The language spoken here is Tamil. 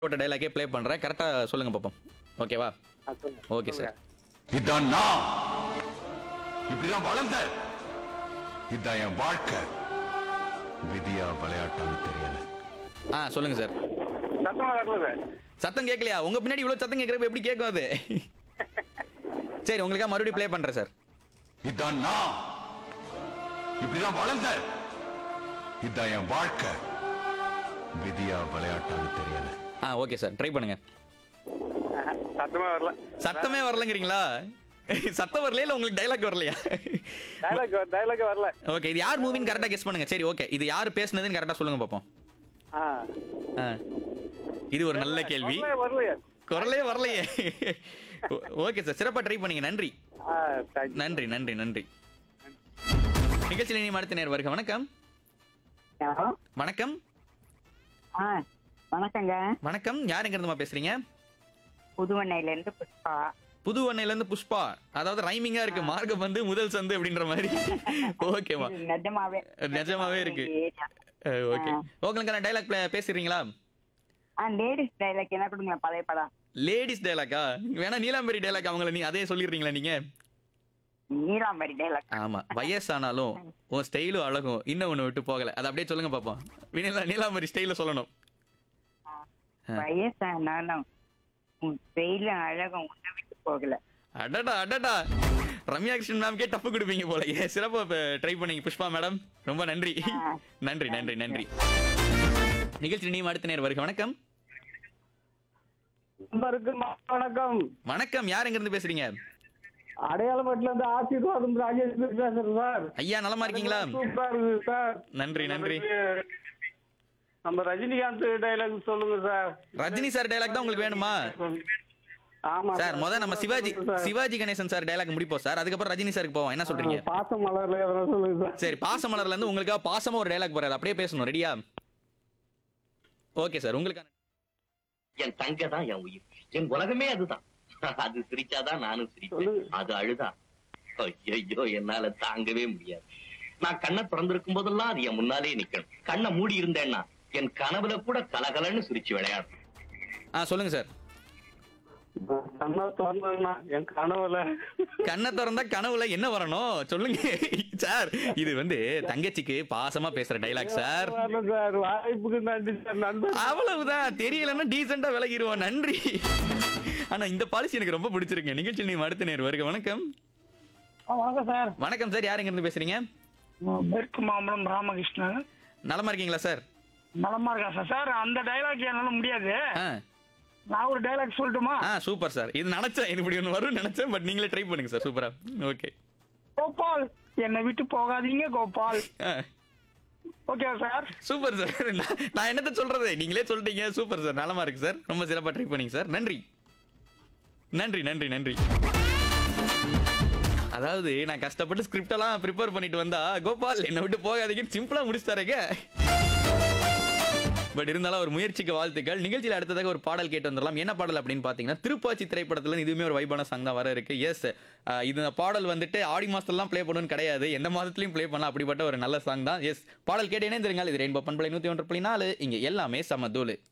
போட்ட டைலாக்கே ப்ளே பண்றேன் கரெக்டா சொல்லுங்க பாப்போம் ஓகேவா ஆ, சொல்லுங்க. ஓகே சார் இதான் நான் இப்படிதான் வளர்ந்த இதான் என் வாழ்க்கை விதியா விளையாட்டான்னு தெரியல ஆ சொல்லுங்க சார் சத்தமா வரல சார் சத்தம் கேட்கலையா உங்க பின்னாடி இவ்வளவு சத்தம் கேட்கறப்ப எப்படி கேட்கும் அது சரி உங்களுக்கா மறுபடியும் ப்ளே பண்றேன் சார் இதான் நான் இப்படிதான் வளர்ந்த இதான் என் வாழ்க்கை விதியா விளையாட்டான்னு தெரியல ஆ ஓகே சார் ட்ரை பண்ணுங்க ஆஹா, சத்தமா வரல சத்தமே வரலங்கிறீங்களா சத்தம் வரலையா இல்ல உங்களுக்கு டைலாக் வரலையா டைலாக் டைலாக் வரல ஓகே இது யார் மூவின்னு கரெக்டா கெஸ் பண்ணுங்க சரி ஓகே இது யார் பேசுனதுன்னு கரெக்டா சொல்லுங்க பாப்போம் ஆ ஆ. இது ஒரு நல்ல கேள்வி வரலையே, வரலையே குரலே வரலையே ஓகே சார் சிறப்பா ட்ரை பண்ணீங்க நன்றி ஆ தேங்க்யூ நன்றி நன்றி நன்றி நிகழ்ச்சியில் இனி அடுத்த நேர் வருக வணக்கம் ஹலோ வணக்கம் ஆ வணக்கங்க வணக்கம் யார் எங்க இருந்துமா பேசுறீங்க புதுவண்ணையில இருந்து புஷ்பா புது அன்னையில இருந்து புஷ்பா அதாவது ரைமிங்கா இருக்கு மார்க்கம் வந்து முதல் சந்து அப்படின்ற மாதிரி ஓகேவா இது நிஜமாவே நிஜமாவே இருக்கு. ஓகே ஓகேங்க டைலாக் பேசுறீங்களா ஆ லேடிஸ் டைலாக் என்ன கொடுங்க பழைய படம் லேடிஸ் டைலாக்கா வேணா நீலாம்பரி டைலாக் அவங்கள நீ அதே சொல்லிடுறீங்களா நீங்க நீலாம்பரி டைலாக் ஆமா வயசானாலும் உன் ஸ்டைலும் அழகும் இன்னும் ஒண்ணு விட்டு போகல அதை அப்படியே சொல்லுங்க பாப்போம் நீலா நீலாம்பரி ஸ்டைல சொல்லணும் வயசானாலும் உன் வெயில அழகம் உன்னை விட்டு போகல அடடா அடடா ரம்யா கிருஷ்ணன் மேம்கே டப்பு கொடுப்பீங்க போல ஏன் சிறப்பா ட்ரை பண்ணீங்க புஷ்பா மேடம் ரொம்ப நன்றி நன்றி நன்றி நன்றி நிகழ்ச்சி நீ அடுத்த நேரம் வருக வணக்கம் நம்பருக்கு வணக்கம் வணக்கம் யார் எங்க இருந்து பேசுறீங்க அடையாளப்பட்டுல இருந்து ஆசீர்வாதம் ராஜேஷ் பேசுறேன் சார் ஐயா நலமா இருக்கீங்களா சூப்பரா இருக்கு சார் நன்றி நன்றி நம்ம ரஜினிகாந்த் டைலாக் சொல்லுங்க சார் ரஜினி சார் டைலாக் தான் உங்களுக்கு வேணுமா ஆமா சார் முத நம்ம Sivaji sir. Sivaji Ganesan sir dialogue முடிப்போம் சார் அதுக்கப்புறம் ரஜினி சாருக்கு போவோம் என்ன சொல்றீங்க பாச மலர்ல எதனா சொல்லுங்க சார் சரி பாசமலர்ல இருந்து உங்களுக்காக பாசமா ஒரு டைலாக் போறாரு அப்படியே பேசணும் ரெடியா ஓகே சார் உங்களுக்கான என் தங்க தான் என் உயிர் என் உலகமே அதுதான் அது சிரிச்சாதான் நானும் சிரிப்பேன் சொல்லுங்க. அது அழுதா ஐயோ என்னால தாங்கவே முடியாது நான் கண்ணை திறந்திருக்கும் போதெல்லாம் அது என் முன்னாலே நிக்கணும் கண்ணை மூடி இருந்தேன்னா என் கனவுல கூட கலகலன்னு சிரிச்சு விளையாடும் ஆ சொல்லுங்க சார் கண்ணா திறந்தா என் கனவுல கண்ணை திறந்தா கனவுல என்ன வரணும் சொல்லுங்க சார் இது வந்து தங்கச்சிக்கு பாசமா பேசுற டைலாக் சார் வரல சார் வாய்ப்புக்கு நன்றி சார் நண்பர் அவ்வளவுதான் தெரியலன்னா டீசெண்டா விலகிடுவோம் நன்றி ஆனா இந்த பாலிசி எனக்கு ரொம்ப பிடிச்சிருக்கு நிகழ்ச்சி நீ அடுத்த நேர் வருக வணக்கம் வணக்கம் சார் வணக்கம் சார் யார் எங்க இருந்து பேசுறீங்க மேற்கு மாம்பலம் ராமகிருஷ்ணன் நலமா இருக்கீங்களா சார் நலமா இருக்கா சார் சார் அந்த டைலாக் என்னால முடியாது ஆ நான் ஒரு டைலாக் சொல்லட்டுமா ஆ சூப்பர் சார் இது நினைச்சேன் இது இப்படி ஒன்று வரும்னு நினைச்சேன் பட் நீங்களே ட்ரை பண்ணுங்க சார் சூப்பரா ஓகே கோபால் என்னை விட்டு போகாதீங்க Gopal okay sir super sir நான் நான் என்னத்த சொல்றது நீங்களே சொல்லிட்டீங்க சூப்பர் சார் நலமா இருக்கு சார் ரொம்ப சிறப்பா ட்ரை பண்ணீங்க சார் நன்றி நன்றி நன்றி நன்றி அதாவது நான் கஷ்டப்பட்டு ஸ்கிரிப்ட் எல்லாம் ப்ரிப்பேர் பண்ணிட்டு வந்தா கோபால் என்னை விட்டு போகாதீங்கன்னு சிம்பிளா முடிச்சுட்டாருங்க பட் இருந்தாலும் ஒரு முயற்சிக்கு வாழ்த்துக்கள் நிகழ்ச்சியில் அடுத்ததாக ஒரு பாடல் கேட்டு வந்துடலாம் என்ன பாடல் அப்படின்னு பார்த்தீங்கன்னா திருப்பாச்சி திரைப்படத்துல இருந்து இதுவுமே ஒரு வைபான சாங் தான் வர இருக்கு எஸ் இது பாடல் வந்துட்டு ஆடி மாசத்துலலாம் ப்ளே பண்ணணும்னு கிடையாது எந்த மாதத்துலையும் ப்ளே பண்ணலாம் அப்படிப்பட்ட ஒரு நல்ல சாங் தான் எஸ் பாடல் கேட்டு இணைந்திருங்கள் இது ரெயின்போ பண்பலை நூற்றி ஒன்று புள்ளி நாலு இங்கே எல்லாமே சமதூளு